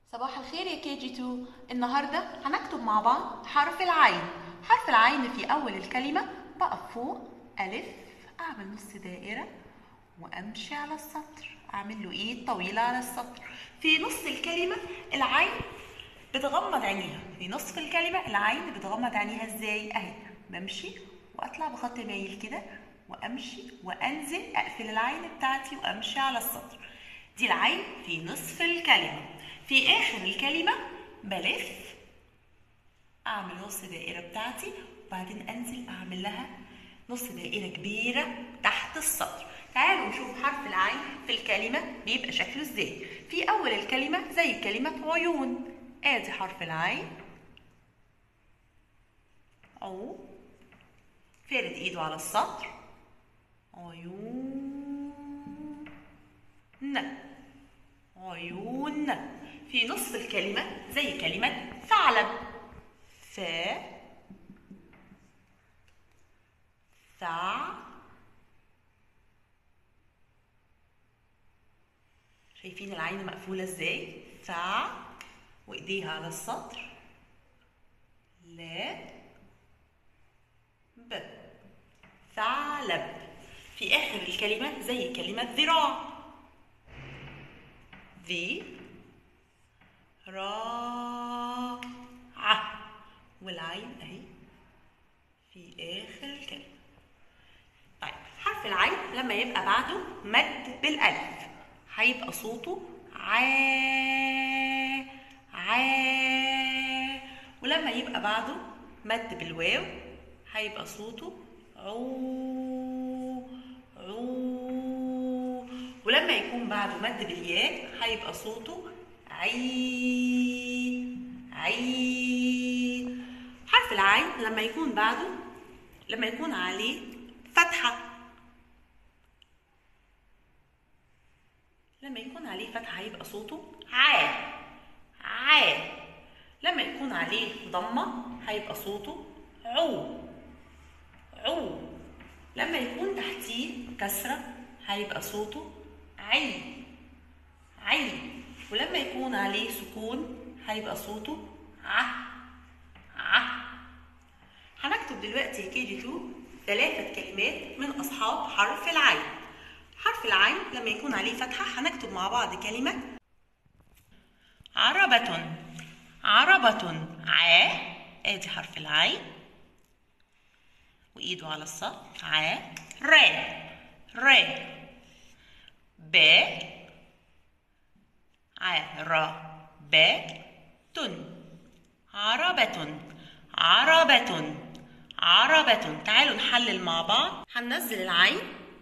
صباح الخير يا كي جي 2 النهاردة هنكتب مع بعض حرف العين حرف العين في أول الكلمة بقف فوق ألف أعمل نص دائرة وأمشي على السطر أعمل له إيد طويلة على السطر في نص الكلمة العين بتغمض عينيها في نصف الكلمة العين بتغمض عينيها إزاي أهي بمشي وأطلع بخط مايل كده وأمشي وأنزل أقفل العين بتاعتي وأمشي على السطر دي العين في نصف الكلمة في آخر الكلمة بلف أعمل نص دائرة بتاعتي وبعدين أنزل أعمل لها نص دائرة كبيرة تحت السطر تعالوا نشوف حرف العين في الكلمة بيبقى شكله ازاي في أول الكلمة زي كلمة عيون آدي حرف العين عو فارد ايده على السطر عيون عيون في نصف الكلمة زي كلمة ثعلب ف ثع شايفين العين مقفولة ازاي ثع وايديها على السطر لا ب ثعلب في آخر الكلمة زي كلمة ذراع ذي را ع والعين اهي في آخر الكلمة طيب حرف العين لما يبقى بعده مد بالألف هيبقى صوته ع ع ولما يبقى بعده مد بالواو هيبقى صوته عو عو ولما يكون بعده مد بالياء هيبقى صوته عي عي حرف العين لما يكون بعده لما يكون عليه فتحة لما يكون عليه فتحة هيبقى صوته ع ع لما يكون عليه ضمة هيبقى صوته عو عو لما يكون تحتيه كسرة هيبقى صوته عي عي ولما يكون عليه سكون هيبقى صوته ع ع هنكتب دلوقتي يا كي جي 2 ثلاثة كلمات من أصحاب حرف العين حرف العين لما يكون عليه فتحة هنكتب مع بعض كلمة عربة عربة ع ادي حرف العين وايده على السطر ع ر ر ب عر ب تن عربة عربة عربة تعالوا نحلل مع بعض هننزل العين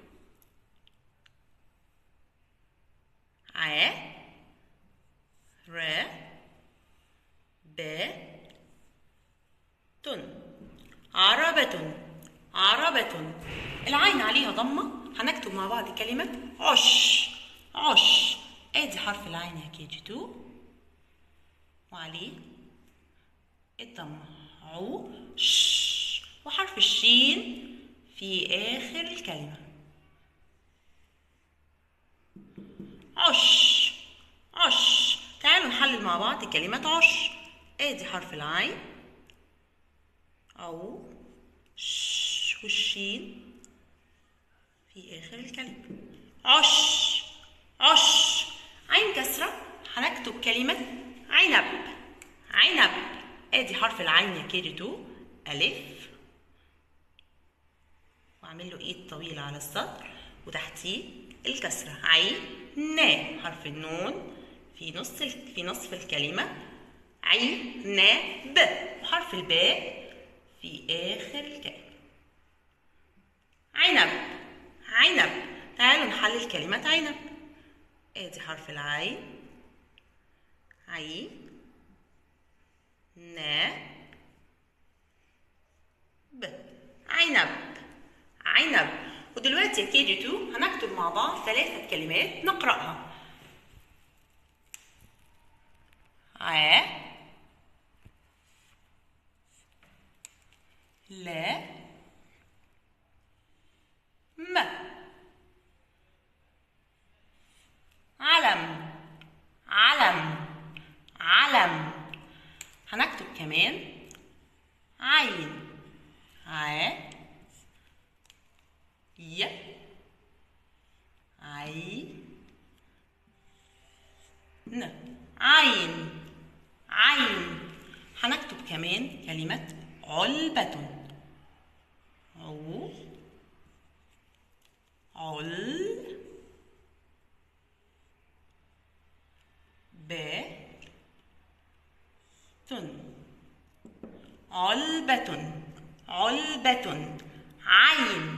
ع ر ب تن عربة عربة العين عليها ضمة هنكتب مع بعض كلمة عش عش ادي حرف العين يا كي جي 2 وعليه الضمة عو ش وحرف الشين في آخر الكلمة عش عش تعالوا نحلل مع بعض كلمة عش ادي حرف العين أو ش والشين في آخر الكلمة عش عش عين كسرة هنكتب كلمة عنب عنب ادي حرف العين يا كي 2 ألف واعمل له ايد طويلة على السطر وتحتيه الكسرة عين نا حرف النون في نص في نصف الكلمة عين نا ب وحرف الباء في آخر الكلمة عنب عنب تعالوا نحلل كلمة عنب ادي حرف العين عين نا ب عنب عنب ودلوقتي يا كي جي 2 هنكتب مع بعض ثلاثة كلمات نقرأها ع لا م علم علم كمان عين ع ي عي ن عين عين هنكتب كمان كلمة علبة عو عل ب تن علبة علبة عين